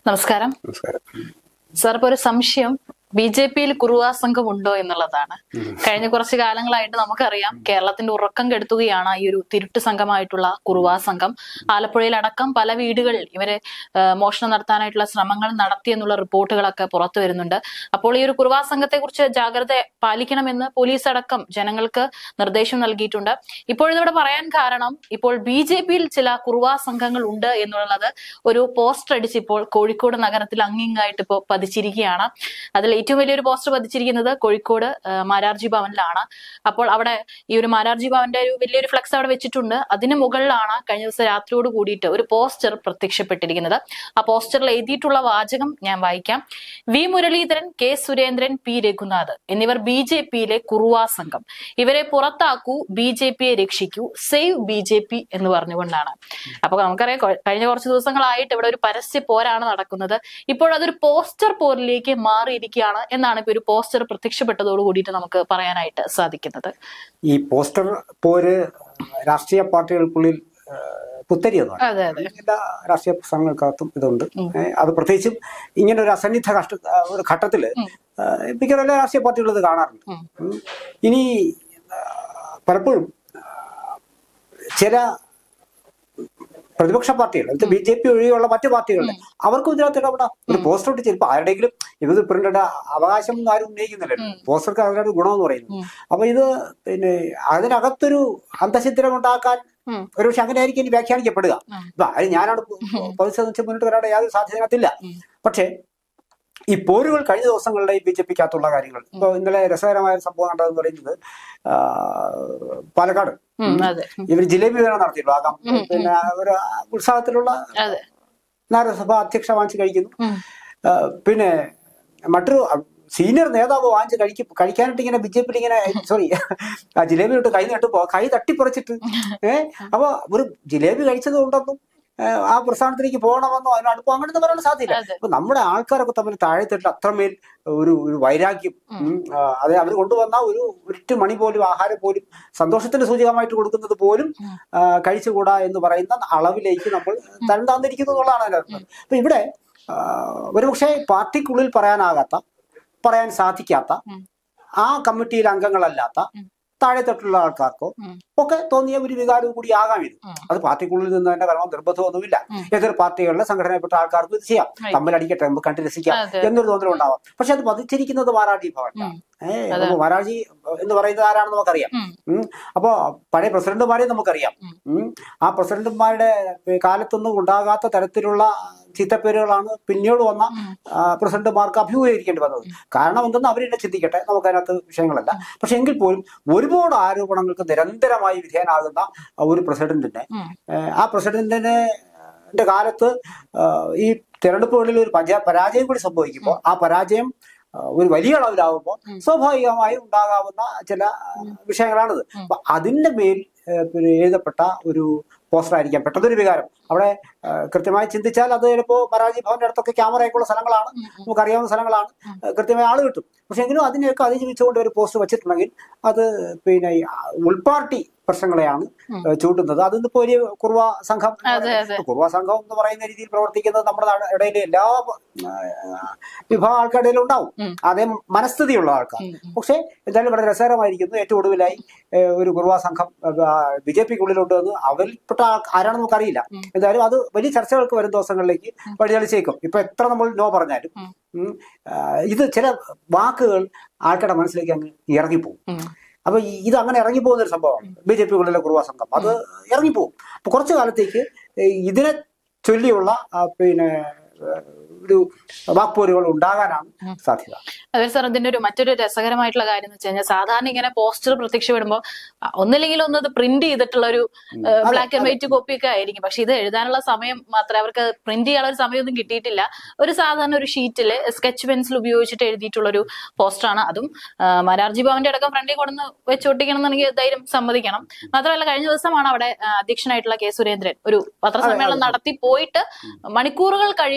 നമസ്കാരം നമസ്കാരം സാർ ഇപ്പൊ ഒരു സംശയം ബി ജെ പിയിൽ കുറുവാ സംഘം ഉണ്ടോ എന്നുള്ളതാണ് കഴിഞ്ഞ കുറച്ച് കാലങ്ങളായിട്ട് നമുക്കറിയാം കേരളത്തിന്റെ ഉറക്കം കെടുത്തുകയാണ് ഈ ഒരു തിരുട്ട് സംഘമായിട്ടുള്ള കുറുവാ സംഘം ആലപ്പുഴയിലടക്കം പല വീടുകളിൽ ഇവര് ആ, മോഷണം നടത്താനായിട്ടുള്ള ശ്രമങ്ങൾ നടത്തി എന്നുള്ള റിപ്പോർട്ടുകളൊക്കെ പുറത്തു വരുന്നുണ്ട് അപ്പോൾ ഈ ഒരു കുറുവാ സംഘത്തെ കുറിച്ച് ജാഗ്രത പാലിക്കണമെന്ന് പോലീസ് അടക്കം ജനങ്ങൾക്ക് നിർദ്ദേശം നൽകിയിട്ടുണ്ട് ഇപ്പോഴിതിവിടെ പറയാൻ കാരണം ഇപ്പോൾ ബി ജെ പിയിൽ ചില കുറുവാ സംഘങ്ങൾ ഉണ്ട് എന്നുള്ളത് ഒരു പോസ്റ്റർ അടിച്ച് ഇപ്പോൾ കോഴിക്കോട് നഗരത്തിൽ അങ്ങിങ്ങായിട്ട് ഇപ്പോൾ പതിച്ചിരിക്കുകയാണ് അതിൽ ഏറ്റവും വലിയൊരു പോസ്റ്റർ പതിച്ചിരിക്കുന്നത് കോഴിക്കോട് ആ, മാരാർജി ഭവനിലാണ് അപ്പോൾ അവിടെ ഈ ഒരു മാരാർജി ഭവന്റെ ഒരു വലിയൊരു ഫ്ലക്സ് അവിടെ വെച്ചിട്ടുണ്ട് അതിന് മുകളിലാണ് കഴിഞ്ഞ ദിവസം രാത്രിയോട് കൂടിയിട്ട് ഒരു പോസ്റ്റർ പ്രത്യക്ഷപ്പെട്ടിരിക്കുന്നത് ആ പോസ്റ്ററിൽ എഴുതിയിട്ടുള്ള വാചകം ഞാൻ വായിക്കാം V Muraleedharan K Surendran P Raghunath എന്നിവർ ബി ജെ പിയിലെ കുറുവാ സംഘം ഇവരെ പുറത്താക്കൂ ബി ജെ പിയെ രക്ഷിക്കൂ സേവ് ബി ജെ പി എന്ന് പറഞ്ഞുകൊണ്ടാണ് അപ്പൊ നമുക്കറിയാം കൊ- കഴിഞ്ഞ കുറച്ച് ദിവസങ്ങളായിട്ട് ഇവിടെ ഒരു പരസ്യ പോരാണ് നടക്കുന്നത് ഇപ്പോൾ അതൊരു പോസ്റ്റർ പോരിലേക്ക് മാറിയിരിക്കുകയാണ് എന്നാണ് ഇപ്പൊ ഒരു പോസ്റ്റർ പ്രത്യക്ഷപ്പെട്ടതോട് കൂടിയിട്ട് നമുക്ക് പറയാനായിട്ട് സാധിക്കുന്നത് ഈ പോസ്റ്റർ പോര് രാഷ്ട്രീയ പാർട്ടികൾക്കുള്ളിൽ ആ, പുത്തരിയൊന്നുമാണ് അതെ അതെ എല്ലാ രാഷ്ട്രീയ പ്രസ്ഥാനങ്ങൾക്കകത്തും ഇതുണ്ട് ഏ, അത് പ്രത്യേകിച്ചും ഇങ്ങനെ ഒരു അസന്നിഗ്ധ കഷ്ട ആ, ഒരു ഘട്ടത്തില് ആ, മിക്കവാറും എല്ലാ രാഷ്ട്രീയ പാർട്ടികളും ഇത് കാണാറുണ്ട് ഉം. ഇനി ആ, പലപ്പോഴും ആ, ചില പ്രതിപക്ഷ പാർട്ടികൾ ഇത് ബി ജെ പി ഒഴികെയുള്ള മറ്റു പാർട്ടികളുടെ അവർക്കും ഇതിനകത്ത് ഇടപെടാം ഒരു പോസ്റ്റർ ഇട്ട് ചിലപ്പോൾ ആരുടെയെങ്കിലും ഇത് പ്രിന്റഡ് അവകാശം ഒന്നും ആരും ഉന്നയിക്കുന്നില്ലല്ലോ പോസ്റ്റർക്ക് അതിനൊരു ഗുണമെന്ന് പറയുന്നത് അപ്പൊ ഇത് പിന്നെ അതിനകത്തൊരു അന്തഃഛിദ്രം ഉണ്ടാക്കാൻ ഉം. ഒരുപക്ഷെ അങ്ങനെ ആയിരിക്കും ഇനി വ്യാഖ്യാനിക്കപ്പെടുക ഇപ്പൊ അത് ഞാനാണ് പതിച്ചു വെച്ച് മുന്നോട്ട് വരാനുള്ള യാതൊരു സാധ്യതയില്ല പക്ഷേ ഈ പോരുകൾ കഴിഞ്ഞ ദിവസങ്ങളുടെ ഈ ബി ജെ പിക്കകത്തുള്ള കാര്യങ്ങൾ ഇപ്പൊ ഇന്നലെ രസകരമായ ഒരു സംഭവം കണ്ടതെന്ന് പറയുന്നത് ആ, പാലക്കാട് ഉം, അതെ ഉം, ഇവർ ജിലേബി വേണം നടത്തിയിട്ടു ആകാം പിന്നെ ഒരു ഉത്സാഹത്തിലുള്ള അതെ നഗരസഭ അധ്യക്ഷ വാങ്ങിച്ച് കഴിക്കുന്നു ഉം, ആ, പിന്നെ മറ്റൊരു സീനിയർ നേതാവ് വാങ്ങിച്ച് കഴിക്കും കഴിക്കാനായിട്ട് ഇങ്ങനെ ബി ജെ പിയിൽ ഇങ്ങനെ സോറി ആ ജിലേബി ഇട്ട് കൈ നട്ടുമ്പോ കൈ തട്ടിപ്പറിച്ചിട്ട് ഏഹ് അപ്പൊ ഒരു ജിലേബി കഴിച്ചത് കൊണ്ടൊന്നും ഏ, ആ പ്രസ്ഥാനത്തിലേക്ക് പോകണമെന്നോ അതിന് അടുപ്പം അങ്ങനെയൊന്നും പറയാൻ സാധ്യത അതെ. അപ്പൊ നമ്മുടെ ആൾക്കാരൊക്കെ തമ്മിൽ താഴെത്തിട്ട് അത്രമേൽ ഒരു ഒരു വൈരാഗ്യം ഉം, ആ, അത് അവർ കൊണ്ടുവന്ന ഒരു ഒരിറ്റ് മണി പോലും ആഹാരം പോലും സന്തോഷത്തിന്റെ സൂചകമായിട്ട് കൊടുക്കുന്നത് പോലും ആ, കഴിച്ചുകൂടാ എന്ന് പറയുന്ന അളവിലേക്ക് നമ്മൾ തരം താന്നിരിക്കുന്നു എന്നുള്ളതാണ് അതിന്റെ അർത്ഥം അപ്പൊ ഇവിടെ ആ, ഒരുപക്ഷെ പാർട്ടിക്കുള്ളിൽ പറയാനാകാത്ത പറയാൻ സാധിക്കാത്ത ഉം. ആ കമ്മിറ്റിയിൽ അംഗങ്ങളല്ലാത്ത താഴെത്തട്ടുള്ള ആൾക്കാർക്കോ ഉം. ഒക്കെ തോന്നിയ ഒരു വികാരവും കൂടി ആകാം ഇത് ഉം. അത് പാർട്ടിക്കുള്ളിൽ നിന്ന് തന്നെ വരണം നിർബന്ധമൊന്നുമില്ല എതിർ പാർട്ടികളിലെ സംഘടനപ്പെട്ട ആൾക്കാർക്ക് ഇത് ചെയ്യാം Right. തമ്മിലടിക്കട്ടെ നമുക്ക് കണ്ട് രസിക്കാം അതെ. എന്നൊരു തോന്നൽ ഉണ്ടാവാം പക്ഷെ അത് പതിച്ചിരിക്കുന്നത് മാരാജി ഭവൻ ഉം. ഏഹ് അപ്പൊ മാരാജി എന്ന് പറയുന്നത് ആരാണെന്ന് നമുക്കറിയാം ഉം. ഉം. അപ്പോ പഴയ പ്രസിഡന്റുമാരെ നമുക്കറിയാം ഉം. ആ പ്രസിഡന്റുമാരുടെ കാലത്തൊന്നും ഉണ്ടാകാത്ത തരത്തിലുള്ള ചീത്തപ്പേരുകളാണ് പിന്നീട് വന്ന ആ, പ്രസിഡന്റുമാർക്ക് അഭിമുഖീകരിക്കേണ്ടി വന്നത് കാരണം എന്തെന്ന് അവരെന്നെ ചിന്തിക്കട്ടെ നമുക്ക് അതിനകത്ത് വിഷയങ്ങളല്ല പക്ഷെ എങ്കിൽ പോലും ഒരുപാട് ആരോപണങ്ങൾക്ക് നിരന്തരമായി വിധേയനാകുന്ന ഒരു പ്രസിഡന്റിനെ ഉം. ഏഹ്, ആ പ്രസിഡന്റിനെ ന്റെ കാലത്ത് ആ, ഈ തെരഞ്ഞെടുപ്പുകളിൽ ഒരു പരാ- പരാജയം കൂടി സംഭവിക്കുമ്പോൾ ആ പരാജയം ആ, ഒരു വലിയ അളവിലാവുമ്പോൾ സ്വാഭാവികമായും ഉണ്ടാകാവുന്ന ചില ആ, വിഷയങ്ങളാണിത് അപ്പൊ അതിന്റെ മേൽ ഏഹ്, പിന്നെ എഴുതപ്പെട്ട ഒരു പോസ്റ്റർ ആയിരിക്കാം പെട്ടെന്നൊരു വികാരം അവിടെ ആ, കൃത്യമായി ചിന്തിച്ചാൽ അത് ചിലപ്പോൾ പരാജയ ഭവന്റെ അടുത്തൊക്കെ ക്യാമറയൊക്കെ ഉള്ള സ്ഥലങ്ങളാണ് നമുക്കറിയാവുന്ന സ്ഥലങ്ങളാണ് ആ, കൃത്യമായി ആള് കിട്ടും പക്ഷെ എങ്കിലും അതിനെയൊക്കെ അതിജീവിച്ചുകൊണ്ട് ഒരു പോസ്റ്റ് വെച്ചിട്ടുണ്ടെങ്കിൽ അത് പിന്നെ ഈ ഉൾപാർട്ടി പ്രശ്നങ്ങളെയാണ് ഏഹ്, ചൂണ്ടുന്നത് അത് ഇന്നിപ്പോ ഒരു കുറുവ സംഘം എന്ന് അതെ, പറയുന്നത് അതെ. കുറുവ സംഘം എന്ന് പറയുന്ന രീതിയിൽ പ്രവർത്തിക്കുന്നത് നമ്മുടെ നാട് ഇടയിലെ എല്ലാ ആ, വിഭാഗം ആൾക്കാരുടെ ഇടയിലും ഉണ്ടാവും ഉം. അതേ മനസ്ഥിതിയുള്ള ആൾക്കാർ ഉം, ഉം. പക്ഷേ എന്തായാലും വളരെ രസകരമായിരിക്കുന്നു ഏറ്റവും ഒടുവിലായി ഏഹ്, ഒരു കുറുവ സംഘം ബി ജെ പിക്കുള്ളിലുണ്ട് എന്ന് അവരിൽപ്പെട്ട ആൾ- ആരാണെന്ന് നമുക്കറിയില്ല എന്തായാലും അത് വലിയ ചർച്ചകൾക്ക് വരും ദിവസങ്ങളിലേക്ക് വഴിതെളിച്ചേക്കും ഇപ്പൊ എത്ര നമ്മൾ നോ പറഞ്ഞാലും ഉം. ഉം, ആ, ഇത് ചില വാക്കുകൾ ആൾക്കാരുടെ മനസ്സിലേക്ക് അങ്ങ് ഇറങ്ങിപ്പോകും ഉം. അപ്പൊ ഈ- ഇത് അങ്ങനെ ഇറങ്ങിപ്പോകുന്ന ഒരു സംഭവമാണ് ബി ജെ പിക്കുള്ളിലെ കുറുവ സംഘം അത് ഇറങ്ങിപ്പോകും അപ്പൊ കുറച്ചു കാലത്തേക്ക് ഏ, ഇതിനെ ചൊല്ലിയുള്ള ആ, പിന്നെ ഏ, ഒരു വാക്പോരുകൾ ഉണ്ടാകാനാണ് സാധ്യത അതെ സാർ ഇതിന്റെ ഒരു മറ്റൊരു രസകരമായിട്ടുള്ള കാര്യം എന്ന് വെച്ച് കഴിഞ്ഞാൽ സാധാരണ ഇങ്ങനെ പോസ്റ്റർ പ്രത്യക്ഷപ്പെടുമ്പോൾ അഹ് ഒന്നില്ലെങ്കിൽ ഒന്ന് അത് പ്രിന്റ് ചെയ്തിട്ടുള്ള ഒരു ബ്ലാക്ക് ആൻഡ് വൈറ്റ് കോപ്പി ഒക്കെ ആയിരിക്കും പക്ഷെ ഇത് എഴുതാനുള്ള സമയം മാത്രമേ അവർക്ക് പ്രിന്റ് ചെയ്യാനുള്ള ഒരു സമയമൊന്നും കിട്ടിയിട്ടില്ല ഒരു സാധാരണ ഒരു ഷീറ്റില് സ്കെച്ച് പെൻസിൽ ഉപയോഗിച്ചിട്ട് എഴുതിയിട്ടുള്ള ഒരു പോസ്റ്ററാണ് അതും ആ, മാരാർജി ഭവന്റെ അടക്കം ഫ്രണ്ടിൽ കൊടുന്ന് വെച്ചൊട്ടിക്കണം എന്നുണ്ടെങ്കിൽ ധൈര്യം സമ്മതിക്കണം മാത്രമല്ല കഴിഞ്ഞ ദിവസമാണ് അവിടെ ആ, അധ്യക്ഷനായിട്ടുള്ള കെ സുരേന്ദ്രൻ ഒരു പത്രസമ്മേളനം നടത്തി പോയിട്ട് മണിക്കൂറുകൾ കഴിയുമ്പോൾ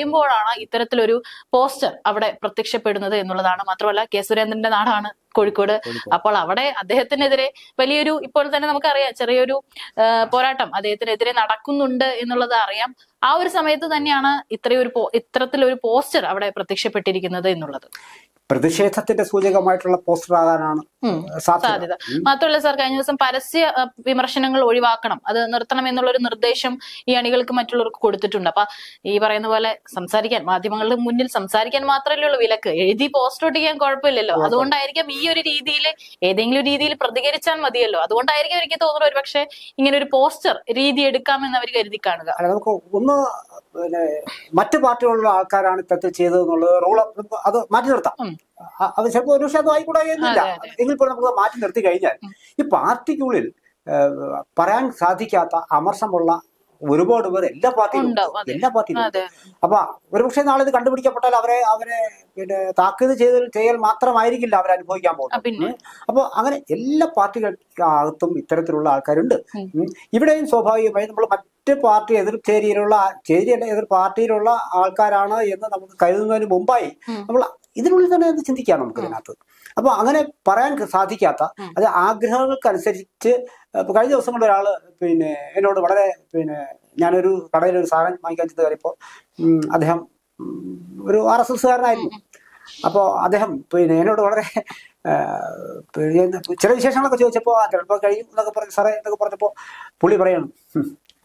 വരുമ്പോഴാണ് ഇത്തരത്തിലൊരു പോസ്റ്റർ അവിടെ പ്രത്യക്ഷപ്പെടുന്നത് എന്നുള്ളതാണ് മാത്രമല്ല കെ സുരേന്ദ്രന്റെ നാടാണ് കോഴിക്കോട് അപ്പോൾ അവിടെ അദ്ദേഹത്തിനെതിരെ വലിയൊരു ഇപ്പോൾ തന്നെ നമുക്കറിയാം ചെറിയൊരു ആ, പോരാട്ടം അദ്ദേഹത്തിനെതിരെ നടക്കുന്നുണ്ട് എന്നുള്ളത് അറിയാം ആ ഒരു സമയത്ത് തന്നെയാണ് ഇത്രയൊരു പോ- ഇത്തരത്തിലൊരു പോസ്റ്റർ അവിടെ പ്രത്യക്ഷപ്പെട്ടിരിക്കുന്നത് എന്നുള്ളത് പ്രതിഷേധത്തിന്റെ സൂചകമായിട്ടുള്ള പോസ്റ്റർ ആകാനാണ് ഉം. സാധ്യത സാധ്യത മാത്രമല്ല സാർ കഴിഞ്ഞ ദിവസം പരസ്യ അ, വിമർശനങ്ങൾ ഒഴിവാക്കണം അത് നിർത്തണം എന്നുള്ള ഒരു നിർദ്ദേശം ഈ അണികൾക്ക് മറ്റുള്ളവർക്ക് കൊടുത്തിട്ടുണ്ട് അപ്പൊ ഈ പറയുന്ന പോലെ സംസാരിക്കാൻ മാധ്യമങ്ങളുടെ മുന്നിൽ സംസാരിക്കാൻ മാത്രമല്ലേ ഉള്ളൂ വിലക്ക് എഴുതി പോസ്റ്റ് ഒട്ടിക്കാൻ കുഴപ്പമില്ലല്ലോ അതുകൊണ്ടായിരിക്കാം ഈ ഒരു രീതിയിൽ ഏതെങ്കിലും രീതിയിൽ പ്രതികരിച്ചാൽ മതിയല്ലോ അതുകൊണ്ടായിരിക്കും എനിക്ക് തോന്നുന്നത് ഒരുപക്ഷെ ഇങ്ങനെ ഒരു പോസ്റ്റർ രീതി എടുക്കാമെന്ന് അവർ കരുതി കാണുക അല്ല നമുക്ക് ഒന്ന് പിന്നെ മറ്റു പാർട്ടികളുള്ള ആൾക്കാരാണ് ഇത്തരത്തിൽ ചെയ്തതെന്നുള്ളത് റൂൾ അത് മാറ്റി നിർത്താം ഉം. അ- അത് ചിലപ്പോൾ ഒരു പക്ഷേ അത് ആയിക്കൂടായിരുന്നില്ല അതെ, അതെ. എങ്കിൽ പോലും നമുക്ക് മാറ്റി നിർത്തി കഴിഞ്ഞാൽ ഈ പാർട്ടിക്കുള്ളിൽ ഏഹ്, പറയാൻ സാധിക്കാത്ത അമർഷമുള്ള ഒരുപാട് പേർ എല്ലാ പാർട്ടിയിലും ഉണ്ട്. ഉണ്ടാവും, അതെ. എല്ലാ പാർട്ടിയിലും ഉണ്ട്. അതെ അപ്പൊ ഒരുപക്ഷെ നാളെ ഇത് കണ്ടുപിടിക്കപ്പെട്ടാൽ അവരെ അവരെ പിന്നെ താക്കീത് ചെയ്ത് ചെയ്യൽ മാത്രമായിരിക്കില്ല അവർ അനുഭവിക്കാൻ ആ, പോകുന്നത് പിന്നെ അപ്പോൾ അങ്ങനെ എല്ലാ പാർട്ടികൾക്കകത്തും ഇത്തരത്തിലുള്ള ആൾക്കാരുണ്ട് ഉം. ഉം. ഇവിടെയും സ്വാഭാവികമായി നമ്മൾ മറ്റ് പാർട്ടി എതിർ ചേരിയിലുള്ള ചേരിയല്ല എതിർ പാർട്ടിയിലുള്ള ആൾക്കാരാണ് എന്ന് നമുക്ക് കരുതുന്നതിന് മുമ്പായി ഉം. നമ്മൾ ഇതിനുള്ളിൽ തന്നെ അത് ചിന്തിക്കാം നമുക്ക് ഇതിനകത്ത് അപ്പൊ അങ്ങനെ പറയാൻ സാധിക്കാത്ത ഉം. അത് ആഗ്രഹങ്ങൾക്കനുസരിച്ച് ഇപ്പൊ കഴിഞ്ഞ ദിവസം കൊണ്ട് ഒരാള് പിന്നെ എന്നോട് വളരെ പിന്നെ ഞാനൊരു കടയിൽ ഒരു സാധനം വാങ്ങിക്കാൻ ചെന്ന് കയറിയപ്പോൾ ഉം, അദ്ദേഹം ഉം, ഒരു ആർ എസ് എസ്സുകാരനായിരുന്നു അപ്പോൾ അദ്ദേഹം പിന്നെ എന്നോട് വളരെ ആ, പിന്നെ ചില വിശേഷങ്ങളൊക്കെ ചോദിച്ചപ്പോൾ ആ ചിലപ്പോൾ കഴിയും എന്നൊക്കെ പറഞ്ഞു സാറേ എന്നൊക്കെ പറഞ്ഞപ്പോൾ പുള്ളി പറയണം "ഹും,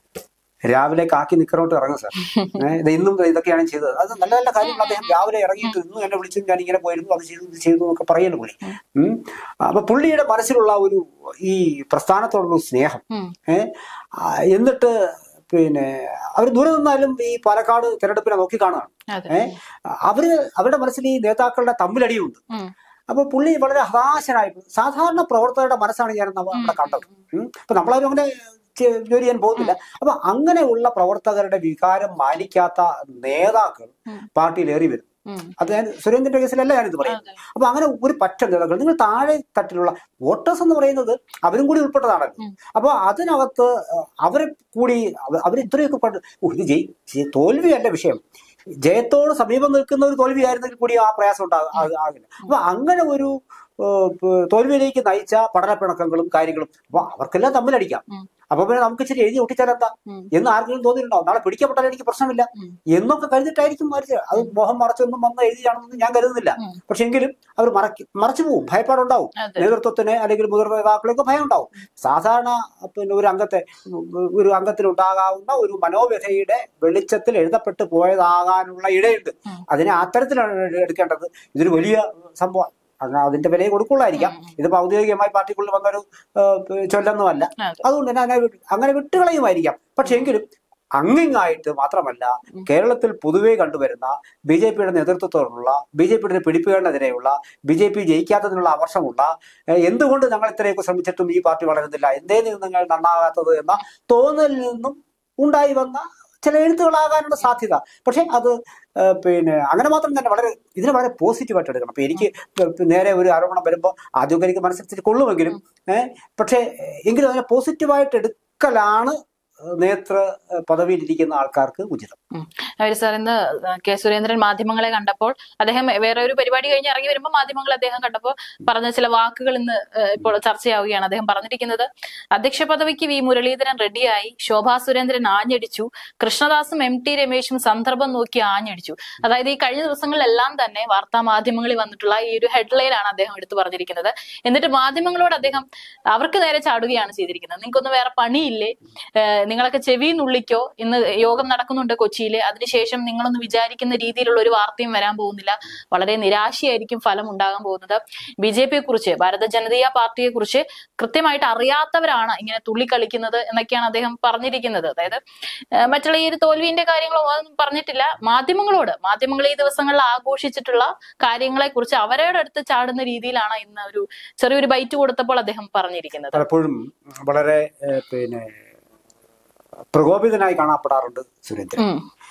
രാവിലെ കാക്കി നിക്കറോട്ട് ഇറങ്ങും സാർ ഏഹ് ഇത് ഇന്നും ഇതൊക്കെയാണ് ചെയ്തത് അത് നല്ല നല്ല കാര്യങ്ങൾ അദ്ദേഹം രാവിലെ ഇറങ്ങിയിട്ട് ഇന്നും എന്നെ വിളിച്ചു ഞാൻ ഇങ്ങനെ പോയിരുന്നു അത് ചെയ്തു ഇത് ചെയ്തു എന്നൊക്കെ പറയുന്നു പുള്ളി ഉം. അപ്പൊ പുള്ളിയുടെ മനസ്സിലുള്ള ഒരു ഈ പ്രസ്ഥാനത്തോടുള്ള ഒരു സ്നേഹം ഉം. ഏഹ് ആ, എന്നിട്ട് പിന്നെ അവർ ദൂരെ നിന്നാലും ഈ പാലക്കാട് തിരഞ്ഞെടുപ്പിനെ നോക്കി കാണുകയാണ് അതെ ഏഹ് അവര് അവരുടെ മനസ്സിൽ ഈ നേതാക്കളുടെ തമ്മിലടിയുണ്ട് ഉം. അപ്പൊ പുള്ളി വളരെ ഹതാശനായിട്ട് സാധാരണ പ്രവർത്തകരുടെ മനസ്സാണ് ഞാൻ നമ്മ- അവിടെ കണ്ടത് ഉം. അപ്പൊ നമ്മളാരും അങ്ങനെ ചെ- ജോലി ചെയ്യാൻ പോകുന്നില്ല അപ്പൊ അങ്ങനെയുള്ള പ്രവർത്തകരുടെ വികാരം മാനിക്കാത്ത നേതാക്കൾ ഉം. പാർട്ടിയിൽ ഏറി വരും ഉം. അത് ഞാൻ സുരേന്ദ്രന്റെ കേസിലല്ല ഞാനിത് പറയുന്നത് അതെ. അപ്പൊ അങ്ങനെ ഒരു പറ്റ നേതാക്കൾ നിങ്ങൾ താഴെ തട്ടിലുള്ള വോട്ടേഴ്സ് എന്ന് പറയുന്നത് അവരും കൂടി ഉൾപ്പെട്ടതാണല്ലോ ഉം. അപ്പൊ അതിനകത്ത് അഹ് അവരെ കൂടി അവ- അവര് ഇത്രയൊക്കെ കണ്ട് ഓ ഇത് ജയി ജയി- തോൽവിയല്ല വിഷയം ജയത്തോട് സമീപം നിൽക്കുന്ന ഒരു തോൽവിയായിരുന്നെങ്കിൽ കൂടി ആ പ്രയാസം ഉണ്ടാ ആ- ആകില്ല അപ്പൊ അങ്ങനെ ഒരു ഏഹ്, പ്- തോൽവിയിലേക്ക് നയിച്ച പഠനപ്പിണക്കങ്ങളും കാര്യങ്ങളും അപ്പൊ അവർക്കെല്ലാം തമ്മിലടിക്കാം ഉം. അപ്പൊ പിന്നെ നമുക്ക് ഇച്ചിരി എഴുതി ഒട്ടിച്ചാൽ എന്താ ഉം. എന്ന് ആർക്കെങ്കിലും തോന്നിയിട്ടുണ്ടോ നാളെ പിടിക്കപ്പെട്ടാൽ എനിക്ക് പ്രശ്നമില്ല ഉം. എന്നൊക്കെ കരുതിയിട്ടായിരിക്കും മരിച്ചത് അത് മോഹം മറച്ചൊന്നും വന്ന് എഴുതിയാണെന്ന് ഞാൻ കരുതുന്നില്ല ഉം. പക്ഷെ എങ്കിലും അവർ മറക്കി മറച്ചു പോവും ഭയപ്പാടുണ്ടാവും അതെ നേതൃത്വത്തിന് അല്ലെങ്കിൽ മുതിർന്ന നേതാക്കൾക്ക് ഭയം ഉണ്ടാവും സാധാരണ പിന്നെ ഒരു അംഗത്തെ ഒരു അംഗത്തിൽ ഉണ്ടാകാവുന്ന ഒരു മനോവ്യഥയുടെ വെളിച്ചത്തിൽ എഴുതപ്പെട്ടു പോയതാകാനുള്ള ഇടയുണ്ട് ഉം. അതിനെ അത്തരത്തിലാണ് എടുക്കേണ്ടത് ഇതൊരു വലിയ സംഭവം അതിന് അതിന്റെ വിലയെ കൊടുക്കുള്ളായിരിക്കാം ഉം. ഇതിപ്പോ ഔദ്യോഗികമായി പാർട്ടിക്കുള്ളിൽ വന്നൊരു ഏഹ്, ചൊല്ലൊന്നുമല്ല അതെ അതുകൊണ്ട് തന്നെ അങ്ങനെ വി- അങ്ങനെ വിട്ടുകളയുമായിരിക്കാം പക്ഷെ എങ്കിലും അങ്ങിങ്ങായിട്ട് മാത്രമല്ല ഉം. കേരളത്തിൽ പൊതുവെ കണ്ടുവരുന്ന ബി ജെ പിയുടെ നേതൃത്വത്തോടുള്ള ബി ജെ പിയുടെ പിടിപ്പുകളിനെതിരെയുള്ള ബി ജെ പി ജയിക്കാത്തതിനുള്ള അവർഷമുള്ള ഏഹ്, എന്തുകൊണ്ട് ഞങ്ങൾ ഇത്രയൊക്കെ ശ്രമിച്ചിട്ടും ഈ പാർട്ടി വളരുന്നില്ല എന്തേ നിങ്ങൾ നന്നാകാത്തത് എന്ന തോന്നലിൽ നിന്നും ഉണ്ടായി വന്ന ചില എഴുത്തുകളാകാനുള്ള സാധ്യത പക്ഷെ അത് ഏഹ്, പിന്നെ അങ്ങനെ മാത്രം തന്നെ വളരെ ഇതിനെ വളരെ പോസിറ്റീവായിട്ട് എടുക്കണം അപ്പൊ എനിക്ക് നേരെ ഒരു ആരോപണം വരുമ്പോൾ ആദ്യമൊക്കെ എനിക്ക് മനസ്സിൽ കൊള്ളുമെങ്കിലും ഏഹ് പക്ഷേ എങ്കിലും അതിനെ പോസിറ്റീവായിട്ട് എടുക്കലാണ് നേതൃ പദവിയിലിരിക്കുന്ന ആൾക്കാർക്ക് ഉചിതം അവര് സാർ ഇന്ന് കെ സുരേന്ദ്രൻ മാധ്യമങ്ങളെ കണ്ടപ്പോൾ അദ്ദേഹം വേറെ ഒരു പരിപാടി കഴിഞ്ഞ് ഇറങ്ങി വരുമ്പോൾ മാധ്യമങ്ങൾ അദ്ദേഹം കണ്ടപ്പോൾ പറഞ്ഞ ചില വാക്കുകൾ ഇന്ന് ഏഹ്, ഇപ്പോൾ ചർച്ചയാവുകയാണ് അദ്ദേഹം പറഞ്ഞിരിക്കുന്നത് അധ്യക്ഷ പദവിക്ക് വി മുരളീധരൻ റെഡിയായി ശോഭാ സുരേന്ദ്രൻ ആഞ്ഞടിച്ചു കൃഷ്ണദാസും എം ടി രമേശും സന്ദർഭം നോക്കി ആഞ്ഞടിച്ചു അതായത് ഈ കഴിഞ്ഞ ദിവസങ്ങളിലെല്ലാം തന്നെ വാർത്താ മാധ്യമങ്ങളിൽ വന്നിട്ടുള്ള ഈ ഒരു ഹെഡ്ലൈനാണ് അദ്ദേഹം എടുത്തു പറഞ്ഞിരിക്കുന്നത് എന്നിട്ട് മാധ്യമങ്ങളോട് അദ്ദേഹം അവർക്ക് നേരെ ചാടുകയാണ് ചെയ്തിരിക്കുന്നത് നിങ്ങൾക്കൊന്നും വേറെ പണിയില്ലേ ഏഹ് നിങ്ങളൊക്കെ ചെവി നുള്ളിക്കോ ഇന്ന് യോഗം നടക്കുന്നുണ്ട് കൊച്ചിയിൽ അതിനുശേഷം നിങ്ങളൊന്നും വിചാരിക്കുന്ന രീതിയിലുള്ള ഒരു വാർത്തയും വരാൻ പോകുന്നില്ല വളരെ നിരാശയായിരിക്കും ഫലം ഉണ്ടാകാൻ പോകുന്നത് ബി ജെ പിയെ കുറിച്ച് ഭാരത ജനതീയ പാർട്ടിയെ കുറിച്ച് കൃത്യമായിട്ട് അറിയാത്തവരാണ് ഇങ്ങനെ തുള്ളിക്കളിക്കുന്നത് എന്നൊക്കെയാണ് അദ്ദേഹം പറഞ്ഞിരിക്കുന്നത് അതായത് ഏഹ് മറ്റുള്ള ഈ ഒരു തോൽവിന്റെ കാര്യങ്ങളോ അതൊന്നും പറഞ്ഞിട്ടില്ല മാധ്യമങ്ങളോട് മാധ്യമങ്ങൾ ഈ ദിവസങ്ങളിൽ ആഘോഷിച്ചിട്ടുള്ള കാര്യങ്ങളെ കുറിച്ച് അവരുടെ അടുത്ത് ചാടുന്ന രീതിയിലാണ് ഇന്ന് ഒരു ചെറിയൊരു ബൈറ്റ് കൊടുത്തപ്പോൾ അദ്ദേഹം പറഞ്ഞിരിക്കുന്നത് പലപ്പോഴും വളരെ ഏഹ്, പിന്നെ പ്രകോപിതനായി കാണപ്പെടാറുണ്ട് സുരേന്ദ്രൻ ഉം.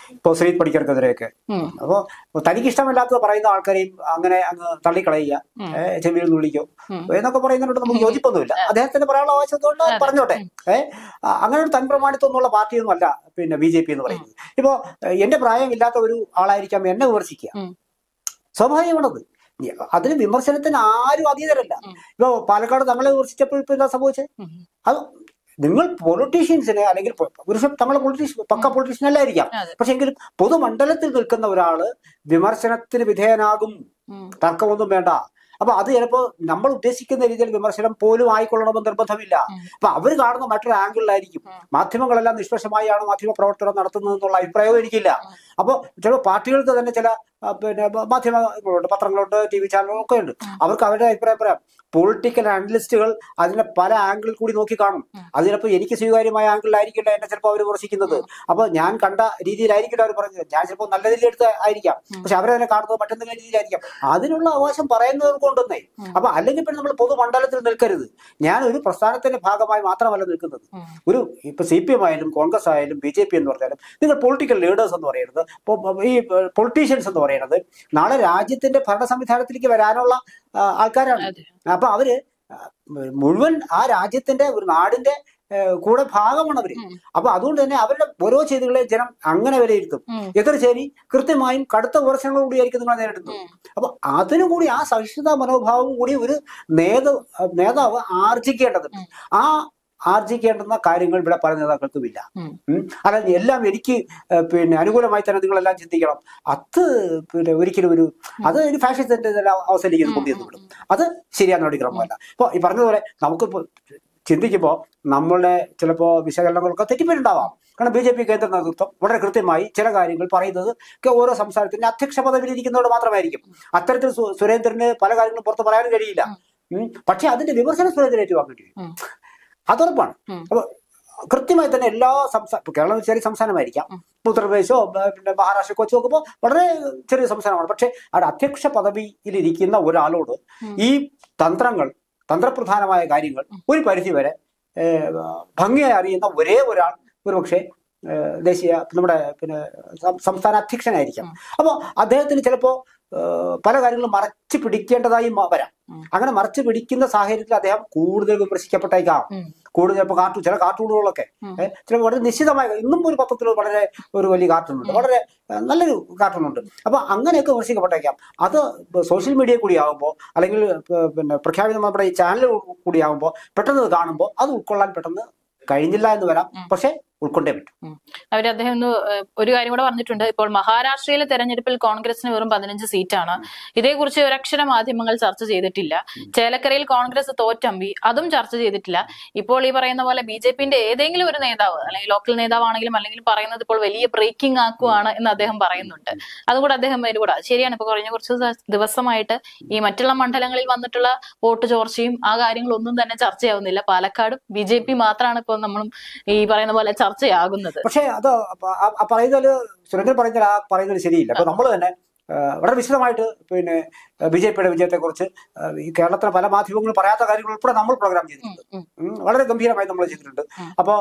ഇപ്പൊ ശ്രീത് പടിക്കർക്കെതിരെയൊക്കെ ഉം. അപ്പോ തനിക്ക് ഇഷ്ടമില്ലാത്തത് പറയുന്ന ആൾക്കാരെയും അങ്ങനെ അങ്ങ് തള്ളിക്കളയുക ഉം. ഏഹ് ചെവിയിൽ നുള്ളിക്കോ ഉം. എന്നൊക്കെ പറയുന്നതിനോട് നമുക്ക് യോജിപ്പൊന്നുമില്ല അദ്ദേഹത്തിന് പറയാനുള്ള ആവശ്യത്തോണ്ട് പറഞ്ഞോട്ടെ ഏഹ് അങ്ങനെ ഒരു തൻ പ്രമാണിത്വമുള്ള പാർട്ടിയൊന്നും അല്ല പിന്നെ ബി ജെ പി എന്ന് പറയുന്നത് ഇപ്പോ ഏഹ്, എന്റെ പ്രായമില്ലാത്ത ഒരു ആളായിരിക്കാം എന്നെ വിമർശിക്കുക ഉം. സ്വാഭാവികമാണത് അതിന് വിമർശനത്തിന് ആരും അതീതരല്ല ഉം. ഇപ്പൊ പാലക്കാട് തങ്ങളെ വിമർശിച്ചപ്പോൾ ഇപ്പൊ എന്താ സംഭവിച്ചത് ഉം. അത് നിങ്ങൾ പൊളിറ്റീഷ്യൻസിനെ അല്ലെങ്കിൽ പൊ- പുരുഷൻ തങ്ങളെ പൊളിറ്റീഷ്യൻ പക്ക പൊളിറ്റീഷ്യൻ അല്ലായിരിക്കാം അതെ. പക്ഷെ എങ്കിലും പൊതുമണ്ഡലത്തിൽ നിൽക്കുന്ന ഒരാള് വിമർശനത്തിന് വിധേയനാകും ഉം. തർക്കമൊന്നും വേണ്ട അപ്പൊ അത് ചിലപ്പോ നമ്മൾ ഉദ്ദേശിക്കുന്ന രീതിയിൽ വിമർശനം പോലും ആയിക്കൊള്ളണമെന്ന് നിർബന്ധമില്ല ഉം. അപ്പൊ അവർ കാണുന്ന മറ്റൊരു ആംഗിളിലായിരിക്കും ഉം. മാധ്യമങ്ങളെല്ലാം നിഷ്പക്ഷമായാണ് മാധ്യമ പ്രവർത്തനം നടത്തുന്നത് എന്നുള്ള അഭിപ്രായവും എനിക്കില്ല ഉം. അപ്പോൾ ചിലപ്പോൾ പാർട്ടികൾക്ക് തന്നെ ചില ആ, പിന്നെ മ- മാധ്യമങ്ങളുണ്ട് പത്രങ്ങളുണ്ട് ടി വി ചാനലുകളൊക്കെ ഉണ്ട് ഉം. അവർക്ക് അവരുടെ അഭിപ്രായം പറയാം പൊളിറ്റിക്കൽ അനലിസ്റ്റുകൾ അതിനെ പല ആംഗിളിൽ കൂടി നോക്കി കാണും ഉം. അത് ചിലപ്പോൾ എനിക്ക് സ്വീകാര്യമായ ആംഗിളിലായിരിക്കില്ല എന്നെ ചിലപ്പോൾ അവർ വിമർശിക്കുന്നത് അപ്പൊ ഞാൻ കണ്ട രീതിയിലായിരിക്കില്ല അവർ പറഞ്ഞത് ഞാൻ ചിലപ്പോൾ നല്ല രീതിയിൽ എടുത്ത് ആയിരിക്കാം ഉം. പക്ഷെ അവരതിനെ കാണുന്നത് മറ്റെന്തെങ്കിലും രീതിയിലായിരിക്കാം അതിനുള്ള അവകാശം പറയുന്നത് കൊണ്ടുവന്നേ ഉം. അപ്പൊ അല്ലെങ്കിൽ പിന്നെ നമ്മൾ പൊതുമണ്ഡലത്തിൽ നിൽക്കരുത് ഞാൻ ഒരു പ്രസ്ഥാനത്തിന്റെ ഭാഗമായി മാത്രമല്ല നിൽക്കുന്നത് ഉം. ഒരു ഇപ്പൊ സി പി എം ആയാലും കോൺഗ്രസ് ആയാലും ബി ജെ പി എന്ന് പറഞ്ഞാലും നിങ്ങൾ പൊളിറ്റിക്കൽ ലീഡേഴ്സ് എന്ന് പറയുന്നത് ഇപ്പൊ ഈ പൊളിറ്റീഷ്യൻസ് എന്ന് പറയുന്നത് നാളെ രാജ്യത്തിന്റെ ഭരണ സംവിധാനത്തിലേക്ക് വരാനുള്ള ആ, ആൾക്കാരാണ് അതെ. അപ്പൊ അവര് ആ, മുഴുവൻ ആ രാജ്യത്തിന്റെ ഒരു നാടിന്റെ ഏ, കൂടെ ഭാഗമാണ് അവര് ഉം. അപ്പൊ അതുകൊണ്ട് തന്നെ അവരുടെ ഓരോ ചെയ്തികളെ ജനം അങ്ങനെ വിലയിരുത്തും ഉം. എത്ര ശരി കൃത്യമായും കടുത്ത വിമർശനങ്ങളോടുകൂടിയായിരിക്കും നിങ്ങൾ നേരിടുന്നത് ഉം. അപ്പൊ അതിനു കൂടി ആ സഹിഷ്ണുതാ മനോഭാവം കൂടി ഒരു നേത നേതാവ് ആർജിക്കേണ്ടതുണ്ട് ഉം. ആ ആർജിക്കേണ്ടുന്ന കാര്യങ്ങൾ ഇവിടെ പല നേതാക്കൾക്കുമില്ല ഉം. ഉം. അല്ല എല്ലാം എനിക്ക് ഏഹ്, പിന്നെ അനുകൂലമായി തന്നെ നിങ്ങളെല്ലാം ചിന്തിക്കണം അത് പിന്നെ ഒരിക്കലും ഒരു അത് ഒരു ഫാഷിസത്തിന്റെ അവസ്ഥയിലേക്ക് ഇത് കൊണ്ടുവന്ന് വിടും അത് ശരിയാണെന്ന് നടക്കണമല്ല ഇപ്പൊ ഈ പറഞ്ഞതുപോലെ നമുക്കിപ്പോ ചിന്തിക്കുമ്പോൾ നമ്മളുടെ ചിലപ്പോ വിശകലനങ്ങളൊക്കെ തെറ്റിപ്പോയിട്ടുണ്ടാവാം കാരണം ബി ജെ പി കേന്ദ്ര നേതൃത്വം വളരെ കൃത്യമായി ചില കാര്യങ്ങൾ പറയുന്നത് ഒക്കെ ഓരോ സംസ്ഥാനത്തിന്റെ അധ്യക്ഷ പദവിയിൽ ഇരിക്കുന്നതോട് മാത്രമായിരിക്കും അത്തരത്തിൽ സു- സുരേന്ദ്രന് പല കാര്യങ്ങളും പുറത്ത് പറയാനും കഴിയില്ല ഉം. പക്ഷെ അതിന്റെ വിമർശനം സുരേന്ദ്രൻ ഏറ്റുവാങ്ങേണ്ടി വരും ഉം. അതുറപ്പാണ് ഉം. അപ്പൊ കൃത്യമായി തന്നെ എല്ലാ സംസ്ഥാന ഇപ്പൊ കേരളം ഒരു ചെറിയ സംസ്ഥാനമായിരിക്കാം ഉം. ഉത്തർപ്രദേശോ ബ- പിന്നെ മഹാരാഷ്ട്ര കൊച്ചു നോക്കുമ്പോൾ വളരെ ചെറിയ സംസ്ഥാനമാണ് പക്ഷെ അവിടെ അധ്യക്ഷ പദവിയിൽ ഇരിക്കുന്ന ഒരാളോട് ഉം. ഈ തന്ത്രങ്ങൾ തന്ത്രപ്രധാനമായ കാര്യങ്ങൾ ഒരു പരിധി വരെ ഏഹ്, ഭംഗിയായി അറിയുന്ന ഒരേ ഒരാൾ ഒരുപക്ഷെ ഏഹ്, ദേശീയ നമ്മുടെ പിന്നെ സം- സംസ്ഥാന അധ്യക്ഷനായിരിക്കാം അപ്പോൾ അദ്ദേഹത്തിന് ചിലപ്പോ ഏഹ്, പല കാര്യങ്ങളും മറച്ചു പിടിക്കേണ്ടതായി മ- വരാം ഉം. അങ്ങനെ മറച്ചു പിടിക്കുന്ന സാഹചര്യത്തിൽ അദ്ദേഹം കൂടുതൽ വിമർശിക്കപ്പെട്ടേക്കാം ഉം. കൂടുതൽ ചിലപ്പോൾ കാർട്ടൂൺ ചില കാർട്ടൂണുകളൊക്കെ ഉം. ഏഹ്, ചിലപ്പോൾ വളരെ നിശ്ചിതമായ ഇന്നും ഒരു പത്രത്തിൽ വളരെ ഒരു വലിയ കാർട്ടൂൺ ഉണ്ട് വളരെ ഏഹ്, നല്ലൊരു കാർട്ടൂൺ ഉണ്ട് അപ്പൊ അങ്ങനെയൊക്കെ വിമർശിക്കപ്പെട്ടേക്കാം അത് സോഷ്യൽ മീഡിയ കൂടി ആകുമ്പോൾ അല്ലെങ്കിൽ ഏഹ്, പിന്നെ പ്രഖ്യാപിത നമ്മുടെ ഈ ചാനൽ കൂടി ആകുമ്പോൾ പെട്ടെന്ന് ഇത് കാണുമ്പോൾ അത് ഉൾക്കൊള്ളാൻ പെട്ടെന്ന് കഴിഞ്ഞില്ല എന്ന് വരാം പക്ഷെ ഉൾക്കൊണ്ടേ പറ്റും അവർ അദ്ദേഹം ഒന്ന് ഏഹ്, ഒരു കാര്യം കൂടെ പറഞ്ഞിട്ടുണ്ട് ഇപ്പോൾ മഹാരാഷ്ട്രയിലെ തെരഞ്ഞെടുപ്പിൽ കോൺഗ്രസിന് വെറും പതിനഞ്ച് സീറ്റാണ് ഇതേക്കുറിച്ച് ഒരക്ഷര മാധ്യമങ്ങൾ ചർച്ച ചെയ്തിട്ടില്ല ചേലക്കരയിൽ കോൺഗ്രസ് തോറ്റമ്പി അതും ചർച്ച ചെയ്തിട്ടില്ല ഇപ്പോൾ ഈ പറയുന്ന പോലെ ബി ജെ പിന്റെ ഏതെങ്കിലും ഒരു നേതാവ് അല്ലെങ്കിൽ ലോക്കൽ നേതാവാണെങ്കിലും അല്ലെങ്കിൽ പറയുന്നത് ഇപ്പോൾ വലിയ ബ്രേക്കിംഗ് ആക്കുവാണ് എന്ന് അദ്ദേഹം പറയുന്നുണ്ട് അതുകൂടെ അദ്ദേഹം അതിൽ കൂടെ ശരിയാണ് ഇപ്പൊ കഴിഞ്ഞ കുറച്ച് ദിവ- ദിവസമായിട്ട് ഈ മറ്റുള്ള മണ്ഡലങ്ങളിൽ വന്നിട്ടുള്ള വോട്ട് ചോർച്ചയും ആ കാര്യങ്ങളൊന്നും തന്നെ ചർച്ചയാവുന്നില്ല പാലക്കാടും ബി ജെ പി മാത്രമാണ് ഇപ്പോൾ നമ്മളും ഈ പറയുന്ന പോലെ ചർച്ചയാകുന്നത് പക്ഷേ അത് അപ്പ- ആ- ആ പറയുന്നതിൽ സുരേന്ദ്രൻ പറഞ്ഞാൽ ആ പറയുന്നത് ശരിയില്ല അപ്പൊ നമ്മൾ തന്നെ ആ, വളരെ വിശദമായിട്ട് പിന്നെ ബി ജെ പിയുടെ വിജയത്തെക്കുറിച്ച് ആ, ഈ കേരളത്തിലെ പല മാധ്യമങ്ങളും പറയാത്ത കാര്യങ്ങൾ ഉൾപ്പെടെ നമ്മൾ പ്രോഗ്രാം ചെയ്തിട്ടുണ്ട് ഉം. ഉം, വളരെ ഗംഭീരമായി നമ്മൾ ചെയ്തിട്ടുണ്ട് ഉം. അപ്പോൾ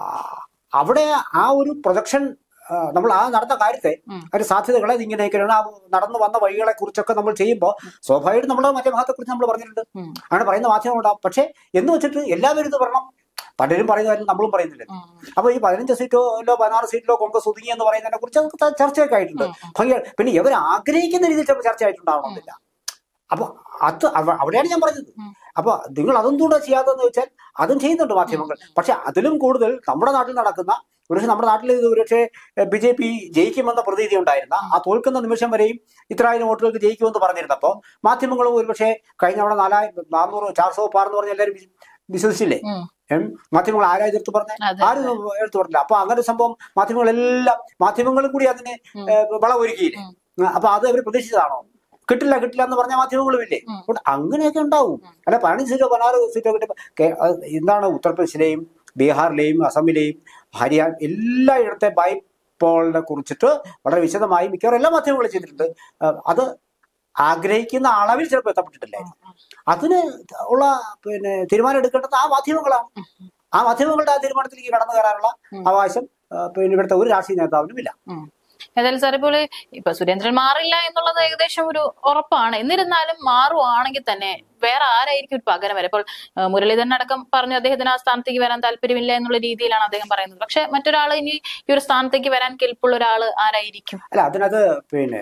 അവിടെ ആ ഒരു പ്രൊജക്ഷൻ നമ്മൾ ആ നടന്ന കാര്യത്തെ ഉം. അതിന്റെ സാധ്യതകളെ ഇങ്ങനെയൊക്കെയാണ് ആ നടന്നു വന്ന വഴികളെ കുറിച്ചൊക്കെ നമ്മൾ ചെയ്യുമ്പോൾ സ്വാഭാവികമായിട്ടും നമ്മൾ മറ്റേ ഭാഗത്തെ കുറിച്ച് നമ്മൾ പറഞ്ഞിട്ടുണ്ട് ഉം. അങ്ങനെ പറയുന്ന മാധ്യമങ്ങളുണ്ടാവും പക്ഷേ എന്ന് വെച്ചിട്ട് എല്ലാവരും ഇത് പറയണം പലരും പറയുന്ന കാര്യം നമ്മളും പറയുന്നില്ല ഉം. അപ്പൊ ഈ പതിനഞ്ച് സീറ്റോ പതിനാറ് സീറ്റിലോ കോൺഗ്രസ് ഒതുങ്ങി എന്ന് പറയുന്നതിനെ കുറിച്ച് അതൊക്കെ ത- ചർച്ചയൊക്കെ ആയിട്ടുണ്ട് ഉം. ഭംഗി പിന്നെ ഇവർ ആഗ്രഹിക്കുന്ന രീതിയിൽ ചിലപ്പോൾ ചർച്ച ആയിട്ടുണ്ടാവണമെന്നില്ല അപ്പൊ അത് അവ- അവിടെയാണ് ഞാൻ പറഞ്ഞത് ഉം. അപ്പൊ നിങ്ങൾ അതൊന്നുകൂടെ ചെയ്യാതെന്ന് വെച്ചാൽ അതും ചെയ്യുന്നുണ്ട് മാധ്യമങ്ങൾ പക്ഷെ അതിലും കൂടുതൽ നമ്മുടെ നാട്ടിൽ നടക്കുന്ന ഒരുപക്ഷെ നമ്മുടെ നാട്ടിൽ ഇത് ഒരുപക്ഷെ ബി ജെ പി ജയിക്കുമെന്ന പ്രതീതി ഉണ്ടായിരുന്ന ആ തോൽക്കുന്ന നിമിഷം വരെയും ഇത്രായിരം വോട്ടുകൾക്ക് ജയിക്കുമെന്ന് പറഞ്ഞിരുന്നപ്പോൾ മാധ്യമങ്ങളും ഒരുപക്ഷെ കഴിഞ്ഞ അവിടെ നാലായിരം നാനൂറ് ചാർസോ പാറെന്ന് പറഞ്ഞ എല്ലാവരും വിശ്വ- വിശ്വസിച്ചില്ലേ ഉം. ഉം. മാധ്യമങ്ങൾ ആരാ എതിർത്ത് പറഞ്ഞ അതെ. ആരും എടുത്തു പറഞ്ഞില്ല അപ്പൊ അങ്ങനെ ഒരു സംഭവം മാധ്യമങ്ങളെല്ലാം മാധ്യമങ്ങളും കൂടി അതിന് ഉം. ഏഹ്, വളം ഒരുക്കിയില്ലേ ഉം. അപ്പൊ അത് അവർ പ്രതീക്ഷിച്ചതാണോ കിട്ടില്ല കിട്ടില്ല എന്ന് പറഞ്ഞ മാധ്യമങ്ങളും ഇല്ലേ ഉം. അതുകൊണ്ട് അങ്ങനെയൊക്കെ ഉണ്ടാവും അല്ല പതിനഞ്ച് സീറ്റോ പതിനാറ് സീറ്റോ കിട്ടിയപ്പോ കേ- അത് എന്താണ് ഉത്തർപ്രദേശിലെയും ബീഹാറിലെയും അസമിലെയും ഹരിയാന എല്ലായിടത്തെ ബൈപോളിനെ കുറിച്ചിട്ട് വളരെ വിശദമായി മിക്കവാറും എല്ലാ മാധ്യമങ്ങളും ചെയ്തിട്ടുണ്ട് ഏഹ്, അത് ആഗ്രഹിക്കുന്ന അളവിൽ ചിലപ്പോൾ എത്തപ്പെട്ടിട്ടില്ല അതിന് ഉള്ള പിന്നെ തീരുമാനം എടുക്കേണ്ടത് ആ മാധ്യമങ്ങളാണ് ആ മാധ്യമങ്ങളുടെ ആ തീരുമാനത്തിലേക്ക് കടന്നു കയറാനുള്ള ഉം. അവകാശം ആ, പിന്നെ ഇവിടുത്തെ ഒരു രാഷ്ട്രീയ നേതാവിനും ഇല്ല ഉം. ഏതായാലും സാർ ഇപ്പോൾ ഇപ്പൊ സുരേന്ദ്രൻ മാറില്ല എന്നുള്ളത് ഏകദേശം ഒരു ഉറപ്പാണ് എന്നിരുന്നാലും മാറുവാണെങ്കിൽ തന്നെ വേറെ ആരായിരിക്കും ഒരു പകരം വരെ ഇപ്പോൾ ആ, മുരളീധരൻ അടക്കം പറഞ്ഞു അദ്ദേഹത്തിന് ആ സ്ഥാനത്തേക്ക് വരാൻ താല്പര്യമില്ല എന്നുള്ള രീതിയിലാണ് അദ്ദേഹം പറയുന്നത് പക്ഷെ മറ്റൊരാൾ ഇനി ഈ ഒരു സ്ഥാനത്തേക്ക് വരാൻ കെൽപ്പുള്ള ഒരാൾ ആരായിരിക്കും അല്ല അതിനകത്ത് പിന്നെ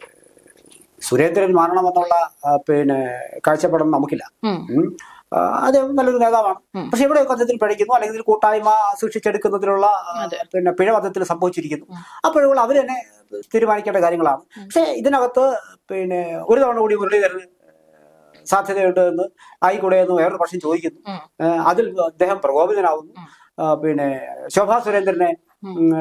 സുരേന്ദ്രൻ മാറണമെന്നുള്ള ആ, പിന്നെ കാഴ്ചപ്പാടൊന്നും നമുക്കില്ല ഉം. ഉം. ആ, അദ്ദേഹം നല്ലൊരു നേതാവാണ് ഉം. പക്ഷെ ഇവിടെ അദ്ദേഹത്തിൽ പഠിക്കുന്നു അല്ലെങ്കിൽ ഇതിൽ കൂട്ടായ്മ സൃഷ്ടിച്ചെടുക്കുന്നതിലുള്ള ആ, പിന്നെ പിഴവധത്തിൽ സംഭവിച്ചിരിക്കുന്നു ആ പിഴവുകൾ അവർ തന്നെ തീരുമാനിക്കേണ്ട കാര്യങ്ങളാണ് പക്ഷെ ഇതിനകത്ത് പിന്നെ ഒരു തവണ കൂടി മുരളീധരന് സാധ്യതയുണ്ട് എന്ന് ആയിക്കൂടെ എന്ന് വേറൊരു പക്ഷം ചോദിക്കുന്നു ഉം. ഏഹ് അതിൽ അദ്ദേഹം പ്രകോപിതനാവുന്നു ഉം. ആ, പിന്നെ ശോഭാ സുരേന്ദ്രനെ ഉം. ഉം,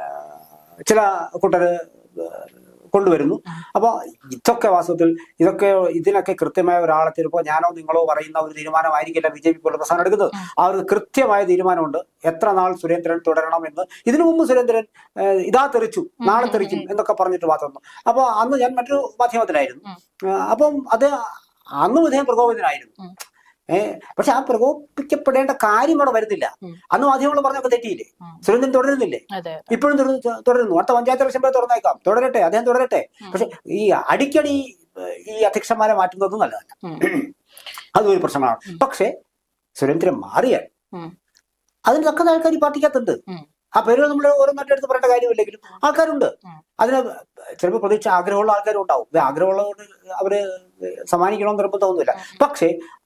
ചില കൂട്ടര് കൊണ്ടുവരുന്നു അപ്പൊ ഇതൊക്കെ വാസ്തവത്തിൽ ഇതൊക്കെ ഇതിനൊക്കെ കൃത്യമായ ഒരാളെ ചിലപ്പോൾ ഞാനോ നിങ്ങളോ പറയുന്ന ഒരു തീരുമാനമായിരിക്കില്ല ബി ജെ പി പോലുള്ള പ്രസ്ഥാനം എടുക്കുന്നത് ആ ഒരു കൃത്യമായ തീരുമാനമുണ്ട് എത്ര നാൾ സുരേന്ദ്രൻ തുടരണം എന്ന് ഇതിനു മുമ്പ് സുരേന്ദ്രൻ ഏഹ്, ഇതാ തെറിച്ചു നാളെ തെറിക്കും എന്നൊക്കെ പറഞ്ഞിട്ട് മാത്രം അപ്പൊ അന്ന് ഞാൻ മറ്റൊരു മാധ്യമത്തിലായിരുന്നു ഉം. ഏഹ്, അപ്പം അത് അന്നും ഇദ്ദേഹം പ്രകോപിതനായിരുന്നു ഉം. ഏഹ് പക്ഷെ ആ പ്രകോപിക്കപ്പെടേണ്ട കാര്യം അവിടെ വരുന്നില്ല ഉം. അന്ന് മാധ്യമങ്ങൾ പറഞ്ഞൊക്കെ തെറ്റിയില്ലേ ഉം. സുരേന്ദ്രൻ തുടരുന്നില്ലേ അതെ ഇപ്പോഴും തുടരു- തുടരുന്നു അടുത്ത പഞ്ചായത്ത് ഇലക്ഷൻ വരെ തുറന്നേക്കാം തുടരട്ടെ അദ്ദേഹം തുടരട്ടെ പക്ഷെ ഈ അടിക്കടി ഏഹ്, ഈ അധ്യക്ഷന്മാരെ മാറ്റുന്നത് നല്ലതല്ല ഉം. അതും ഒരു പ്രശ്നമാണ് പക്ഷേ സുരേന്ദ്രൻ മാറിയാൽ ഉം. അതിന് തക്കത ആൾക്കാർ ഈ പാർട്ടിക്കകത്തുണ്ട് ഉം. ആ പേരുകൾ നമ്മൾ ഓരോന്നായിട്ട് എടുത്ത് പറയേണ്ട കാര്യമില്ലെങ്കിലും ആൾക്കാരുണ്ട് ഉം. അതിന് ചിലപ്പോൾ പ്രതീക്ഷ ആഗ്രഹമുള്ള ആൾക്കാരും ഉണ്ടാവും ഇത് ആഗ്രഹമുള്ളതുകൊണ്ട് അവര് സമ്മാനിക്കണമെന്ന് നിർബന്ധമൊന്നുമില്ല പക്ഷേ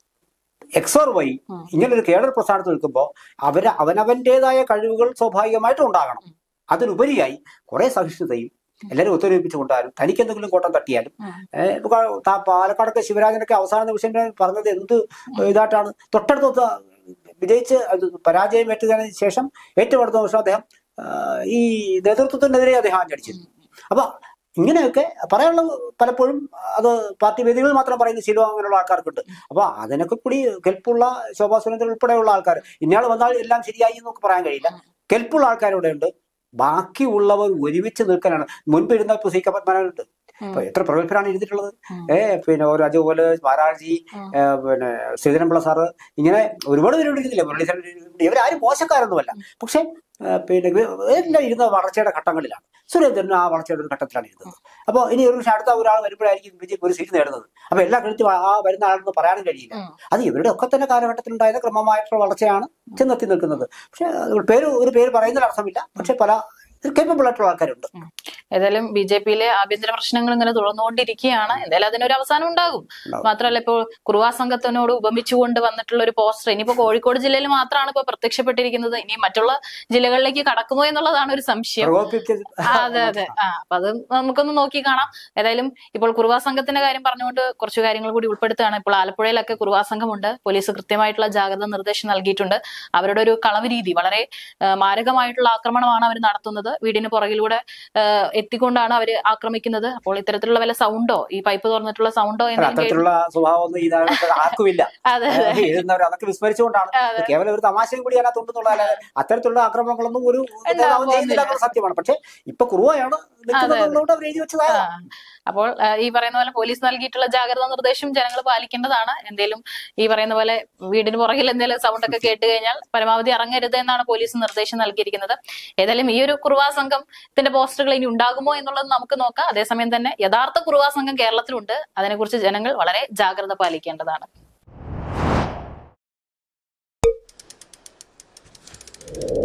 എക്സോർ വൈ ഉം. ഇങ്ങനൊരു കേഡർ പ്രസ്ഥാനത്ത് നിൽക്കുമ്പോൾ അവര് അവനവന്റേതായ കഴിവുകൾ സ്വാഭാവികമായിട്ടും ഉണ്ടാകണം അതിനുപരിയായി കുറെ സഹിഷ്ണുതയും എല്ലാവരും ഒത്തൊരുമിപ്പിച്ച് കൊണ്ടാലും തനിക്ക് എന്തെങ്കിലും കോട്ടം തട്ടിയാലും ഉം. ഏഹ് ഇപ്പൊ ക- താ- പാലക്കാടൊക്കെ ശിവരാജനൊക്കെ അവസാന നിമിഷം പറഞ്ഞത് എന്ത് ഇതായിട്ടാണ് തൊട്ടടുത്ത വിജയിച്ച് അത് പരാജയം ഏറ്റതിന് ശേഷം ഏറ്റവും അടുത്ത നിമിഷം അദ്ദേഹം ആ, ഈ നേതൃത്വത്തിനെതിരെ അദ്ദേഹം ആഞ്ഞടിച്ചിരുന്നു അപ്പൊ ഇങ്ങനെയൊക്കെ പറയാനുള്ള പലപ്പോഴും അത് പാർട്ടി വേദികളിൽ മാത്രം പറയുന്ന ശീലം അങ്ങനെയുള്ള ആൾക്കാർക്കുണ്ട് അപ്പൊ അതിനൊക്കെ കൂടി കെൽപ്പുള്ള ശോഭാ സുരേന്ദ്രൻ ഉൾപ്പെടെയുള്ള ആൾക്കാർ ഇന്നയാൾ വന്നാൽ എല്ലാം ശരിയായി എന്നൊക്കെ പറയാൻ കഴിയില്ല കെൽപ്പുള്ള ആൾക്കാരിവിടെ ഉണ്ട് ബാക്കിയുള്ളവർ ഒരുമിച്ച് നിൽക്കാനാണ് മുൻപ് ഇരുന്ന ഇപ്പൊ സി കപത്മാനുണ്ട് ഇപ്പൊ എത്ര പ്രഗത്ഭരാണ് എഴുതിയിട്ടുള്ളത് ഉം. ഏ പിന്നെ ഒരു അജുപോലെ മാരാജി ഉം. ഏ, പിന്നെ ശ്രീധരൻപിള്ള സാറ് ഇങ്ങനെ ഒരുപാട് പേര് എഴുതിയില്ല മുരളീധരൻ എഴുതിയിട്ടുണ്ട്. ഇവരാരും മോശക്കാരൊന്നുമല്ല പക്ഷെ ഏ, പിന്നെ ഇവ- എല്ലാം ഇരുന്ന വളർച്ചയുടെ ഘട്ടങ്ങളിലാണ് സുരേന്ദ്രൻ ആ വളർച്ചയുടെ ഒരു ഘട്ടത്തിലാണ് ഇരുന്നത് അപ്പോൾ ഇനി ഒരു പക്ഷേ അടുത്ത ഒരാൾ വരുമ്പോഴായിരിക്കും ബി ജെ പി ഒരു സീറ്റ് നേടുന്നത് അപ്പൊ എല്ലാ കൃത്യം ആ വരുന്ന ആളെന്ന് പറയാനും കഴിയില്ല ഉം. അത് ഇവരുടെ ഒക്കെ തന്നെ കാലഘട്ടത്തിലുണ്ടായ ക്രമമായിട്ടുള്ള വളർച്ചയാണ് ചെന്നെത്തി നിൽക്കുന്നത് പക്ഷെ അത് പേര് ഒരു പേര് പറയുന്നതിൽ അർത്ഥമില്ല പക്ഷെ പല കേപ്പബിൾ ആയിട്ടുള്ള ആൾക്കാരുണ്ട് ഏതായാലും ബി ജെ പിയിലെ ആഭ്യന്തര പ്രശ്നങ്ങൾ ഇങ്ങനെ തുടർന്നുകൊണ്ടിരിക്കുകയാണ് എന്തായാലും അതിനൊരു അവസാനം ഉണ്ടാകും ഉണ്ടാവും. മാത്രമല്ല ഇപ്പോൾ കുറുവാ സംഘത്തിനോട് ഉപമിച്ചുകൊണ്ട് വന്നിട്ടുള്ള ഒരു പോസ്റ്റർ ഇനിയിപ്പോ കോഴിക്കോട് ജില്ലയിൽ മാത്രമാണ് ഇപ്പൊ പ്രത്യക്ഷപ്പെട്ടിരിക്കുന്നത് ഇനി മറ്റുള്ള ജില്ലകളിലേക്ക് കടക്കുമോ എന്നുള്ളതാണ് ഒരു സംശയം പ്രകോപിപ്പിച്ച് ആ, അതെ അതെ ആ അപ്പൊ അത് നമുക്കൊന്ന് നോക്കി കാണാം ഏതായാലും ഇപ്പോൾ കുറുവാ സംഘത്തിന്റെ കാര്യം പറഞ്ഞുകൊണ്ട് കുറച്ച് കാര്യങ്ങൾ കൂടി ഉൾപ്പെടുത്തുകയാണ് ഇപ്പോൾ ആലപ്പുഴയിലൊക്കെ കുറുവാ സംഘമുണ്ട് പോലീസ് കൃത്യമായിട്ടുള്ള ജാഗ്രത നിർദ്ദേശം നൽകിയിട്ടുണ്ട് അവരുടെ ഒരു കളവ് രീതി വളരെ ആ, മാരകമായിട്ടുള്ള ആക്രമണമാണ് അവർ നടത്തുന്നത് വീടിന് പുറകിലൂടെ ആ, എത്തിക്കൊണ്ടാണ് അവർ ആക്രമിക്കുന്നത് അപ്പോൾ ഇത്തരത്തിലുള്ള വല്ല സൗണ്ടോ ഈ പൈപ്പ് തുറന്നിട്ടുള്ള സൗണ്ടോ അല്ല, എന്തെങ്കിലും കേട്ട് അത്തരത്തിലുള്ള സ്വഭാവമൊന്നും ഈ നാട്ടിൽ ആർക്കുമില്ല അതെ അതെ എഴുതുന്നവർ അതൊക്കെ വിസ്മരിച്ചുകൊണ്ടാണ് അതെ. കേവലം ഒരു തമാശയും കൂടി അതിനകത്തുണ്ടെന്നുള്ളതല്ലാതെ അത്തരത്തിലുള്ള ആക്രമണങ്ങളൊന്നും ഒരു നേതാവും ചെയ്യുന്നില്ല എന്നുള്ള സത്യമാണ് പക്ഷെ ഇപ്പൊ കുറുവയാണ് നിൽക്കുന്നതുകൊണ്ട് അവർ എഴുതി വെച്ചതായ ആ. അപ്പോൾ ആ, ഈ പറയുന്ന പോലെ പോലീസ് നൽകിയിട്ടുള്ള ജാഗ്രതാ നിർദ്ദേശം ജനങ്ങൾ പാലിക്കേണ്ടതാണ് എന്തേലും ഈ പറയുന്ന പോലെ വീടിന് പുറകിൽ എന്തെങ്കിലും സൗണ്ട് ഒക്കെ കേട്ട് കഴിഞ്ഞാൽ പരമാവധി ഇറങ്ങരുത് എന്നാണ് പോലീസ് നിർദ്ദേശം നൽകിയിരിക്കുന്നത് ഏതായാലും ഈ ഒരു കുറുവാ സംഘത്തിന്റെ പോസ്റ്ററുകൾ ഇനി ഉണ്ടാകുമോ എന്നുള്ളത് നമുക്ക് നോക്കാം അതേസമയം തന്നെ യഥാർത്ഥ കുറുവാ സംഘം കേരളത്തിലുണ്ട് അതിനെക്കുറിച്ച് ജനങ്ങൾ വളരെ ജാഗ്രത പാലിക്കേണ്ടതാണ്